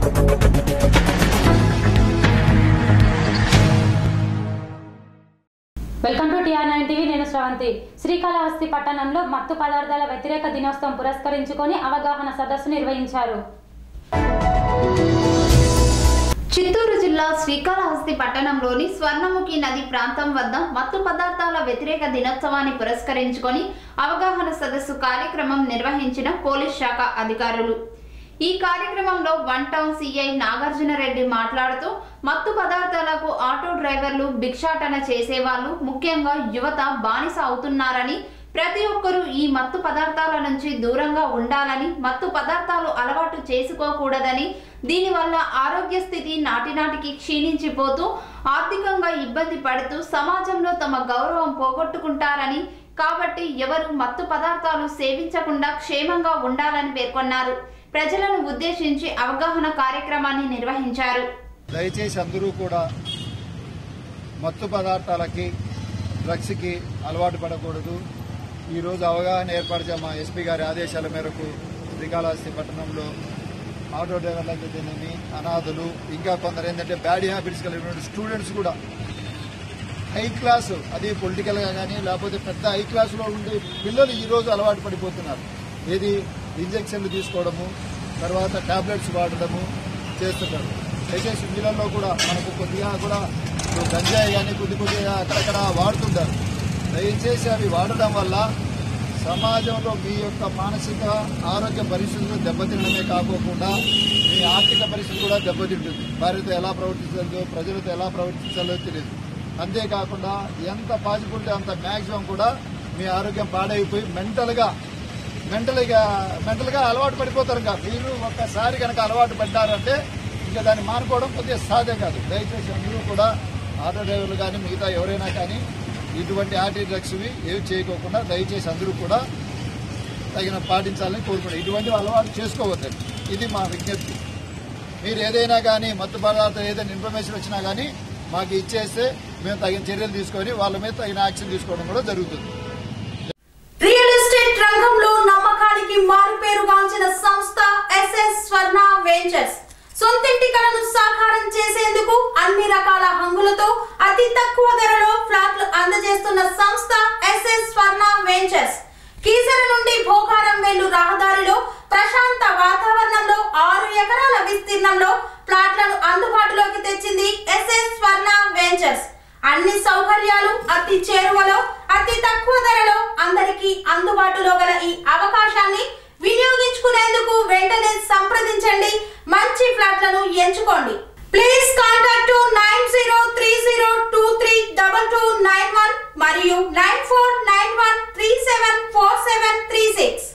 welcome to TR nine TV నేను శ్రవంతి శ్రీకాళహస్తి పట్టణంలో మత్తు పదార్థాల వ్యతిరేక దినోత్సవం పురస్కరించుకొని అవగాహన సదస్సు నిర్వహించారు చిత్తూరు జిల్లా శ్రీకాళహస్తి పట్టణంలోని స్వర్ణముఖి నది ప్రాంతం వద్ద మత్తు పదార్థాల వ్యతిరేక దినోత్సవాన్ని పురస్కరించుకొని అవగాహన సదస్సు కార్యక్రమం నిర్వహించిన పోలీస్ శాఖ అధికారులు ఈ కార్యక్రమంలో one town CI Nagarjuna Reddy మాట్లాడుతూ మత్తు పదార్థాలకు ఆటో డ్రైవర్లు భిక్షాటన చేసేవాళ్ళు ముఖ్యంగా యువత బానిస అవుతున్నారని ప్రతి ఒక్కరూ ఈ మత్తు పదార్థాల నుంచి దూరంగా ఉండాలని మత్తు పదార్థాలు అలవాటు చేసుకోకూడదని దీనివల్ల ఆరోగ్య స్థితి నాటినాటికి క్షీణించిపోతూ ఆర్థికంగా ఇబ్బంది పడుతూ సమాజంలో తమ గౌరవం పోగొట్టుకుంటారని కాబట్టి ఎవరు మత్తు పదార్థాలు సేవించకుండా క్షేమంగా ఉండాలని పేర్కొన్నారు ప్రజలను ఉద్దేశించి అవగాహన కార్యక్రమాన్ని నిర్వహించారు దయచేసి అందరూ కూడా మత్తు పదార్థాలకి డ్రగ్స్కి అలవాటు పడకూడదు ఈరోజు అవగాహన ఏర్పరిచే మా ఎస్పీ గారి ఆదేశాల మేరకు శ్రీకాళహస్తి పట్టణంలో ఆటో డ్రైవర్లకు అయితేనేమి అనాథులు ఇంకా కొందరు ఏంటంటే బ్యాడ్ హ్యాబిట్స్ కలిగిన స్టూడెంట్స్ కూడా హై క్లాస్ అది పొలిటికల్గా కానీ లేకపోతే పెద్ద హై క్లాస్లో ఉండే పిల్లలు ఈరోజు అలవాటు పడిపోతున్నారు ఏది ఇంజెక్షన్లు తీసుకోవడము తర్వాత టాబ్లెట్స్ వాడడము చేస్తున్నారు దయచేసి ఇందులలో కూడా మనకు కొద్దిగా కూడా ఇప్పుడు గంజాయి కానీ కొద్ది కొద్దిగా అక్కడక్కడ వాడుతుంటారు దయచేసి అవి వాడడం వల్ల సమాజంలో మీ యొక్క మానసిక ఆరోగ్య పరిస్థితులు దెబ్బతినడమే కాకోకుండా మీ ఆర్థిక పరిస్థితి కూడా దెబ్బతింటుంది భార్యతో ఎలా ప్రవర్తించాలో ప్రజలతో ఎలా ప్రవర్తించాలో తెలియదు అంతేకాకుండా ఎంత పాజిబిలిటీ అంత మ్యాక్సిమం కూడా మీ ఆరోగ్యం పాడైపోయి మెంటల్గా మెంటల్గా మెంటల్గా అలవాటు పడిపోతారు ఇంకా మీరు ఒక్కసారి కనుక అలవాటు పడ్డారంటే ఇంకా దాన్ని మానుకోవడం కొద్దిగా సాధ్యం కాదు దయచేసి అందరూ కూడా ఆటో డ్రైవర్లు కానీ మిగతా ఎవరైనా కానీ ఇటువంటి ఆర్టీ డ్రగ్స్వి ఏవి చేయకోకుండా దయచేసి అందరూ కూడా తగిన పాటించాలని కోరుకున్నాం ఇటువంటి అలవాటు చేసుకోవద్దండి ఇది మా విజ్ఞప్తి మీరు ఏదైనా కానీ మత్తు పదార్థం ఏదైనా ఇన్ఫర్మేషన్ వచ్చినా కానీ మాకు ఇచ్చేస్తే మేము తగిన చర్యలు తీసుకొని వాళ్ళ మీద తగిన యాక్షన్ తీసుకోవడం కూడా జరుగుతుంది రియల్ ఎస్టేట్ రంగంలో నమ్మకానికి మారుపేరుగాంచిన సంస్థ ఎస్ఎస్ స్వర్ణ వెంచర్స్ సొంతింటి కలను సాకారం చేసేందుకు అన్ని రకాల హంగులతో అతి తక్కువ ధరలో ఫ్లాట్లు అందజేస్తున్న సంస్థ ఎస్ఎస్ స్వర్ణ వెంచర్స్ కీసర నుండి భోగారం వెళ్ళు రహదారిలో ప్రశాంత వాతావరణంలో ఆరు ఎకరాల విస్తీర్ణంలో ప్లాట్లను అందుబాటులోకి తెచ్చింది ఎస్ఎస్ స్వర్ణ వెంచర్స్ అన్ని సౌకర్యాలు అతి చేరువలో అతి తక్కువ ధరలో అందరికీ అందుబాటులో గల ఈ అవకాశాన్ని వినియోగించుకునేందుకు వెంటనే సంప్రదించండి మంచి ఫ్లాట్లను ఎంచుకోండి please contact nine zero three zero two three double two nine one మరియు nine four nine one three seven four seven three six